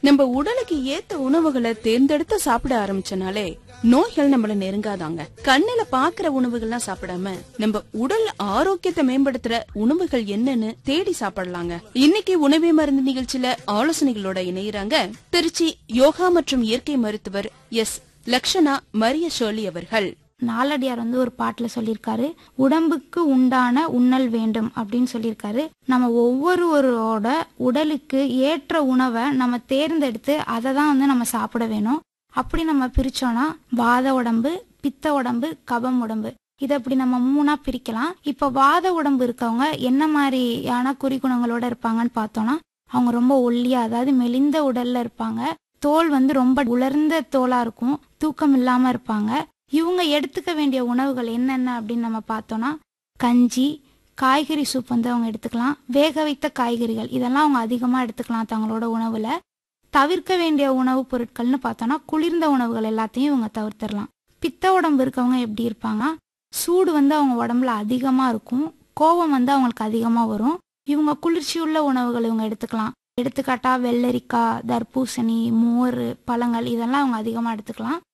நம்ம உடலுக்கு ஏத்த உணவுகளை தேர்ந்தெடுத்து சாப்பிட ஆரம்பிச்சனாலே நோய்கள் நம்மள நெருங்காதாங்க கண்ணுல பாக்குற உணவுகள்லாம் சாப்பிடாம நம்ம உடல் ஆரோக்கியத்தை மேம்படுத்துற உணவுகள் என்னன்னு தேடி சாப்பிடலாங்க இன்னைக்கு உணவே மருந்து நிகழ்ச்சியில ஆலோசனைகளோட இணையறாங்க திருச்சி யோகா மற்றும் இயற்கை மருத்துவர் எஸ் லக்ஷனா மரிய ஷோலி அவர்கள் நாலடியார் வந்து ஒரு பாட்டுல சொல்லியிருக்காரு உடம்புக்கு உண்டான உண்ணல் வேண்டும் அப்படின்னு சொல்லியிருக்காரு நம்ம ஒவ்வொருவரோட உடலுக்கு ஏற்ற உணவை நம்ம தேர்ந்தெடுத்து அதை தான் வந்து நம்ம சாப்பிட வேணும் அப்படி நம்ம பிரிச்சோம்னா வாத உடம்பு பித்த உடம்பு கபம் உடம்பு இதை அப்படி நம்ம மூணா பிரிக்கலாம் இப்ப வாத உடம்பு இருக்கவங்க என்ன மாதிரியான குறிகுணங்களோட இருப்பாங்கன்னு பார்த்தோம்னா அவங்க ரொம்ப ஒல்லியா அதாவது மெலிந்த உடல்ல இருப்பாங்க தோல் வந்து ரொம்ப உலர்ந்த தோலா இருக்கும் தூக்கம் இல்லாம இருப்பாங்க இவங்க எடுத்துக்க வேண்டிய உணவுகள் என்னென்ன அப்படின்னு நம்ம பார்த்தோம்னா கஞ்சி காய்கறி சூப் வந்து அவங்க எடுத்துக்கலாம் வேக வைத்த காய்கறிகள் இதெல்லாம் அவங்க அதிகமாக எடுத்துக்கலாம் தங்களோட உணவில் தவிர்க்க வேண்டிய உணவுப் பொருட்கள்னு பார்த்தோம்னா குளிர்ந்த உணவுகள் எல்லாத்தையும் இவங்க தவிர்த்திடலாம் பித்த உடம்பு இருக்கவங்க எப்படி இருப்பாங்க சூடு வந்து அவங்க உடம்புல அதிகமாக இருக்கும் கோபம் வந்து அவங்களுக்கு அதிகமாக வரும் இவங்க குளிர்ச்சியுள்ள உணவுகள் இவங்க எடுத்துக்கலாம் எடுத்துக்காட்டா வெள்ளரிக்காய் தர்பூசணி மோர் பழங்கள் இதெல்லாம் அவங்க அதிகமாக எடுத்துக்கலாம்